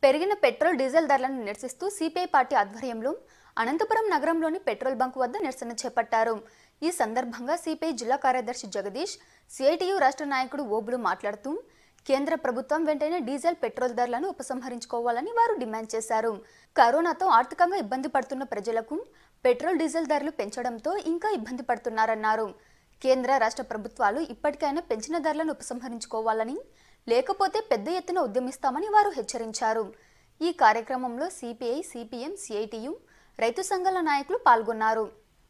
పెరిగిన petrol diesel ధరలను నిరసిస్తూ సిపిఐ పార్టీ ఆధ్వర్యంలో అనంతపురం నగరంలోని పెట్రోల్ బంక్ వద్ద నిరసన చేపట్టారు ఈ సందర్భంగా సిపిఐ జిల్లా కార్యదర్శి జగదీష్ సిఐటియు రాష్ట్ర నాయకుడు ఓబులు మాట్లాడుతూ కేంద్ర ప్రభుత్వం వెంటనే డీజిల్ పెట్రోల్ ధరలను ఉపసంహరించుకోవాలని వారు డిమాండ్ చేశారు కరోనాతో ఆర్థికంగా ఇబ్బంది పడుతున్న ప్రజలకు పెట్రోల్ డీజిల్ ధరలు పెంచడంతో ఇంకా ఇబ్బంది పడుతున్నారన్నారు కేంద్ర రాష్ట్ర ప్రభుత్వాలు ఇప్పటికైనా పెంచిన ధరలను ఉపసంహరించుకోవాలని లేకపోతే పెద్ద ఎత్తున ఉద్యమిస్తామని వారు హెచ్చరించారు ఈ కార్యక్రమంలో సిపిఐ సిపిఎం సిఐటియు రైతు సంఘాల నాయకులు పాల్గొన్నారు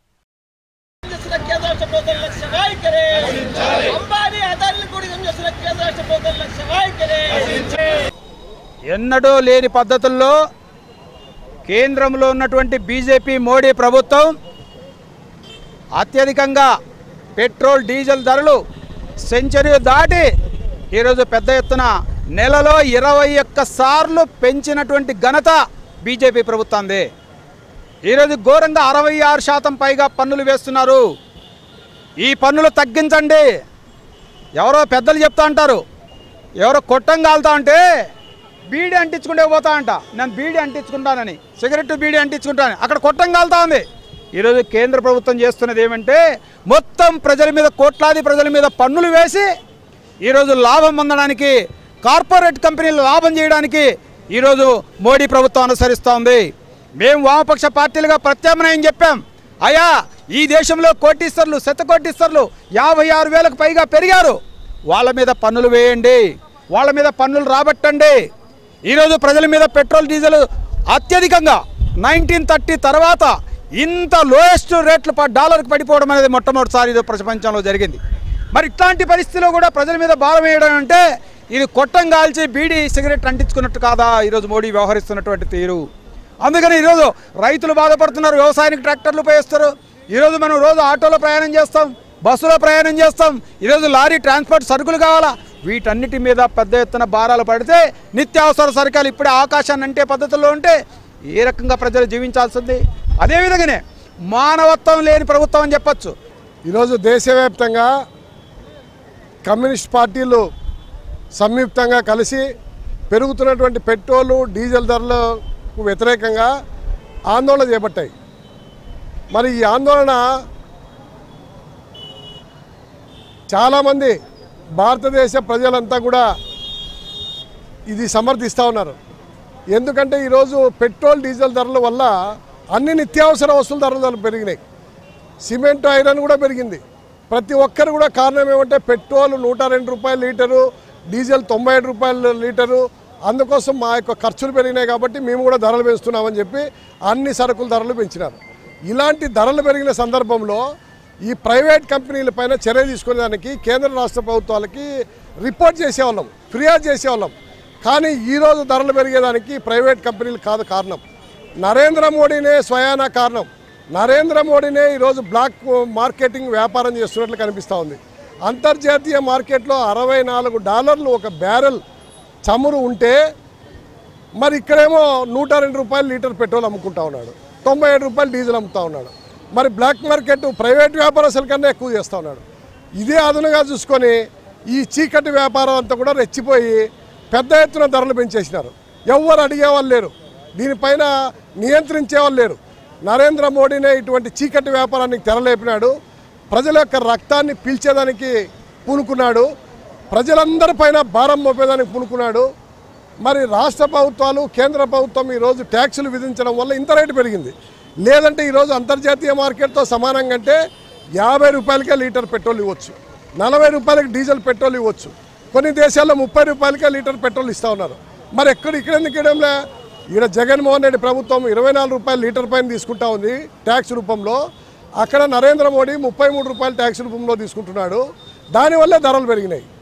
చేసిన కేంద్ర రాష్ట్ర ప్రభుత్వం లక్ష్య వైఖరి అంబానీ అదాన్ని గుడిగం చేసిన కేంద్ర రాష్ట్ర ప్రభుత్వం లక్ష్య వైఖరి ఎన్నడూ లేని పద్ధతుల్లో కేంద్రంలో ఉన్నటువంటి బీజేపీ మోడీ ప్రభుత్వం అత్యధికంగా పెట్రోల్ డీజిల్ ధరలు సెంచరీ దాటి ఈరోజు పెద్ద ఎత్తున నెలలో ఇరవై ఒక్క సార్లు పెంచినటువంటి ఘనత బీజేపీ ప్రభుత్వంది ఈరోజు ఘోరంగా అరవై ఆరు శాతం పైగా పన్నులు వేస్తున్నారు ఈ పన్నులు తగ్గించండి ఎవరో పెద్దలు చెప్తా అంటారు ఎవరో కొట్టం కాలుతా ఉంటే బీడీ అంటించుకుంటే పోతా అంట నేను బీడీ అంటించుకుంటానని సిగరెట్ బీడీ అంటించుకుంటానని అక్కడ కొట్టం కాలుతా ఉంది ఈరోజు కేంద్ర ప్రభుత్వం చేస్తున్నది ఏమంటే మొత్తం ప్రజల మీద కోట్లాది ప్రజల మీద పన్నులు వేసి ఈరోజు లాభం పొందడానికి కార్పొరేట్ కంపెనీలు లాభం చేయడానికి ఈరోజు మోడీ ప్రభుత్వం అనుసరిస్తూ ఉంది మేము వామపక్ష పార్టీలుగా ప్రత్యామ్నాయం చెప్పాం అయా ఈ దేశంలో కోటీశ్వర్లు శత కోటీశ్వర్లు యాభై ఆరు వేలకు పైగా పెరిగారు వాళ్ళ మీద పన్నులు వేయండి వాళ్ళ మీద పన్నులు రాబట్టండి ఈరోజు ప్రజల మీద పెట్రోల్ డీజిల్ అత్యధికంగా నైన్టీన్ థర్టీ తర్వాత ఇంత లోయెస్ట్ రేట్లు ప- డాలర్కి పడిపోవడం అనేది మొట్టమొదటిసారి ఇది ప్రపంచంలో జరిగింది మరి ఇట్లాంటి పరిస్థితిలో కూడా ప్రజల మీద భారం వేయడం అంటే ఇది కొట్టం కాల్చి బీడీ సిగరెట్ అంటించుకున్నట్టు కాదా ఈరోజు మోడీ వ్యవహరిస్తున్నటువంటి తీరు అందుకని ఈరోజు రైతులు బాధపడుతున్నారు వ్యవసాయానికి ట్రాక్టర్లు ఉపయోగిస్తారు ఈరోజు మనం రోజు ఆటోలో ప్రయాణం చేస్తాం బస్సులో ప్రయాణం చేస్తాం ఈరోజు లారీ ట్రాన్స్పోర్ట్ సరుకులు కావాలా వీటన్నిటి మీద పెద్ద ఎత్తున భారాలు పడితే నిత్యావసర సరుకులు ఇప్పుడే ఆకాశాన్ని అంటే పద్ధతుల్లో ఉంటే ఏ రకంగా ప్రజలు జీవించాల్సింది అదేవిధంగానే మానవత్వం లేని ప్రభుత్వం అని చెప్పొచ్చు ఈరోజు దేశవ్యాప్తంగా కమ్యూనిస్ట్ పార్టీలు సంయుక్తంగా కలిసి పెరుగుతున్నటువంటి పెట్రోలు డీజిల్ ధరలకు వ్యతిరేకంగా ఆందోళన చేపట్టాయి మరి ఈ ఆందోళన చాలామంది భారతదేశ ప్రజలంతా కూడా ఇది సమర్థిస్తూ ఉన్నారు ఎందుకంటే ఈరోజు పెట్రోల్ డీజిల్ ధరల వల్ల అన్ని నిత్యావసర వస్తువుల ధరలు పెరిగినాయి సిమెంట్ ఐరన్ కూడా పెరిగింది ప్రతి ఒక్కరు కూడా కారణం ఏమంటే పెట్రోల్ నూట రెండు రూపాయల లీటరు డీజిల్ తొంభై ఏడు రూపాయల లీటరు అందుకోసం మా యొక్క ఖర్చులు పెరిగినాయి కాబట్టి మేము కూడా ధరలు పెంచుతున్నామని చెప్పి అన్ని సరుకుల ధరలు పెంచినారు ఇలాంటి ధరలు పెరిగిన సందర్భంలో ఈ ప్రైవేట్ కంపెనీల పైన చర్య తీసుకునేదానికి కేంద్ర రాష్ట్ర ప్రభుత్వాలకి రిపోర్ట్ చేసేవాళ్ళం ఫిర్యాదు చేసేవాళ్ళం కానీ ఈరోజు ధరలు పెరిగేదానికి ప్రైవేట్ కంపెనీలు కాదు కారణం నరేంద్ర మోడీనే స్వయానా కారణం నరేంద్ర మోడీనే ఈరోజు బ్లాక్ మార్కెటింగ్ వ్యాపారం చేస్తున్నట్లు కనిపిస్తూ ఉంది అంతర్జాతీయ మార్కెట్లో అరవై నాలుగు డాలర్లు ఒక బ్యారెల్ చమురు ఉంటే మరి ఇక్కడేమో నూట రెండు రూపాయలు లీటర్ పెట్రోల్ అమ్ముకుంటా ఉన్నాడు తొంభై ఏడు రూపాయలు డీజిల్ అమ్ముతా ఉన్నాడు మరి బ్లాక్ మార్కెట్ ప్రైవేట్ వ్యాపారస్తుల కన్నా ఎక్కువ చేస్తూ ఉన్నాడు ఇదే అదునుగా చూసుకొని ఈ చీకటి వ్యాపారం అంతా కూడా రెచ్చిపోయి పెద్ద ఎత్తున ధరలు పెంచేసినారు ఎవ్వరు అడిగేవాళ్ళు లేరు దీనిపైన నియంత్రించేవాళ్ళు లేరు నరేంద్ర మోడీనే ఇటువంటి చీకటి వ్యాపారానికి తెరలేపినాడు ప్రజల యొక్క రక్తాన్ని పీల్చేదానికి పూనుకున్నాడు ప్రజలందరిపైన భారం మోపేదానికి పూనుకున్నాడు మరి రాష్ట్ర ప్రభుత్వాలు కేంద్ర ప్రభుత్వం ఈరోజు ట్యాక్సులు విధించడం వల్ల ఇంత రేటు పెరిగింది లేదంటే ఈరోజు అంతర్జాతీయ మార్కెట్తో సమానంగా అంటే యాభై రూపాయలకే లీటర్ పెట్రోల్ ఇవ్వచ్చు నలభై రూపాయలకి డీజిల్ పెట్రోల్ ఇవ్వచ్చు కొన్ని దేశాల్లో ముప్పై రూపాయలకే లీటర్ పెట్రోల్ ఇస్తూ ఉన్నారు మరి ఎక్కడ ఇక్కడ ఎందుకు ఇవ్వడంలే ఈడ జగన్మోహన్ రెడ్డి ప్రభుత్వం ఇరవై నాలుగు రూపాయలు లీటర్ పైన తీసుకుంటా ఉంది ట్యాక్స్ రూపంలో అక్కడ నరేంద్ర మోడీ ముప్పై మూడు రూపాయలు ట్యాక్స్ రూపంలో తీసుకుంటున్నాడు దానివల్లే ధరలు పెరిగినాయి